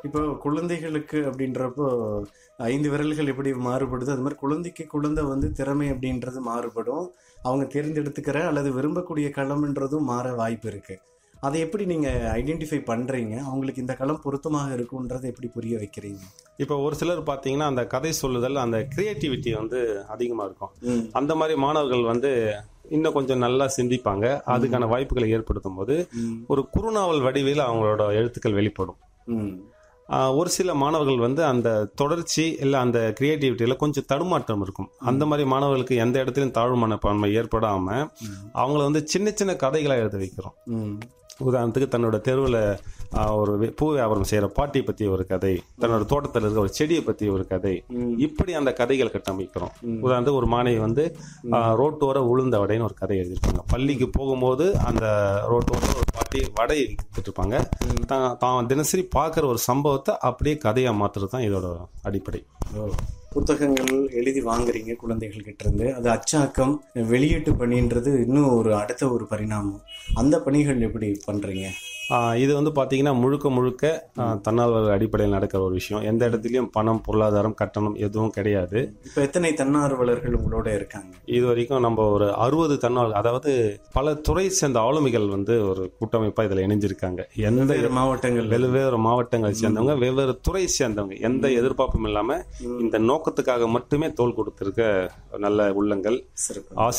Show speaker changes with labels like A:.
A: இப்போ குழந்தைகளுக்கு அப்படின்றப்போ ஐந்து விரல்கள் எப்படி மாறுபடுது அது மாதிரி குழந்தைக்கு குழந்தை வந்து திறமை அப்படின்றது மாறுபடும் அவங்க தேர்ந்தெடுத்துக்கிற அல்லது விரும்பக்கூடிய களம்ன்றதும் மாற வாய்ப்பு இருக்கு அதை எப்படி நீங்க ஐடென்டிஃபை பண்றீங்க அவங்களுக்கு இந்த களம் பொருத்தமாக இருக்குன்றதை எப்படி புரிய வைக்கிறீங்க
B: இப்போ ஒரு சிலர் பார்த்தீங்கன்னா அந்த கதை சொல்லுதல் அந்த கிரியேட்டிவிட்டி வந்து அதிகமாக இருக்கும்
A: ம்.
B: அந்த மாதிரி மாணவர்கள் வந்து இன்னும் கொஞ்சம் நல்லா சிந்திப்பாங்க அதுக்கான வாய்ப்புகளை ஏற்படுத்தும் போது
A: ம்.
B: ஒரு குறுநாவல் வடிவில் அவங்களோட எழுத்துக்கள் வெளிப்படும்
A: ம்.
B: ஆஹ் ஒரு சில மாணவர்கள் வந்து அந்த தொடர்ச்சி இல்லை அந்த கிரியேட்டிவிட்டியில் கொஞ்சம் தடுமாற்றம் இருக்கும் அந்த மாதிரி மாணவர்களுக்கு எந்த இடத்துலையும் தாழ்வு மனப்பான்மை ஏற்படாமல் அவங்கள வந்து சின்ன சின்ன கதைகளை எழுத வைக்கிறோம்
A: ம்.
B: உதாரணத்துக்கு தன்னோட தெருவில் ஒரு வே- பூ வியாபாரம் செய்கிற பாட்டி பற்றி ஒரு கதை தன்னோட தோட்டத்தில் இருக்க ஒரு செடியை பற்றி ஒரு கதை
A: ம்.
B: இப்படி அந்த கதைகள் கட்டமைக்கிறோம் உதாரணத்துக்கு ஒரு மாணவி வந்து ஆஹ், ரோட்டோர உளுந்த வடைன்னு ஒரு கதை எழுதியிருப்பாங்க பள்ளிக்கு போகும்போது அந்த ரோட்டோர ஒரு பாட்டி வடை வித்துட்டு இருப்பாங்க தான் தான் தினசரி பார்க்குற ஒரு சம்பவத்தை அப்படியே கதையாக மாற்றுறது தான் இதோட அடிப்படை
A: ஓ. புத்தகங்கள் எழுதி வாங்குறீங்க குழந்தைகள் கிட்ட இருந்து அது அச்சாக்கம் வெளியீட்டு பணின்றது இன்னும் ஒரு அடுத்த ஒரு பரிணாமம் அந்த பணிகள் எப்படி பண்றீங்க
B: ஆஹ், இது வந்து பார்த்தீங்கன்னா முழுக்க முழுக்க ஆஹ், தன்னார்வலர் அடிப்படையில் நடக்கிற ஒரு விஷயம் எந்த இடத்துலையும் பணம் பொருளாதாரம் கட்டணம் எதுவும் கிடையாது
A: இப்ப எத்தனை தன்னார்வலர்கள் உங்களோட இருக்காங்க
B: இது வரைக்கும் நம்ம ஒரு அறுபது தன்னார்வல் அதாவது பல துறை சேர்ந்த ஆளுமைகள் வந்து ஒரு கூட்டமைப்பா இதுல இணைஞ்சிருக்காங்க எந்த
A: வெவ்வேறு மாவட்டங்கள்
B: வெவ்வேறு மாவட்டங்களை சேர்ந்தவங்க வெவ்வேறு துறை சேர்ந்தவங்க எந்த எதிர்பார்ப்பும் இல்லாம இந்த நோக்கத்துக்காக மட்டுமே தோல் கொடுத்திருக்க நல்ல உள்ளங்கள்
A: சிறப்பு
B: ஆசிரியர்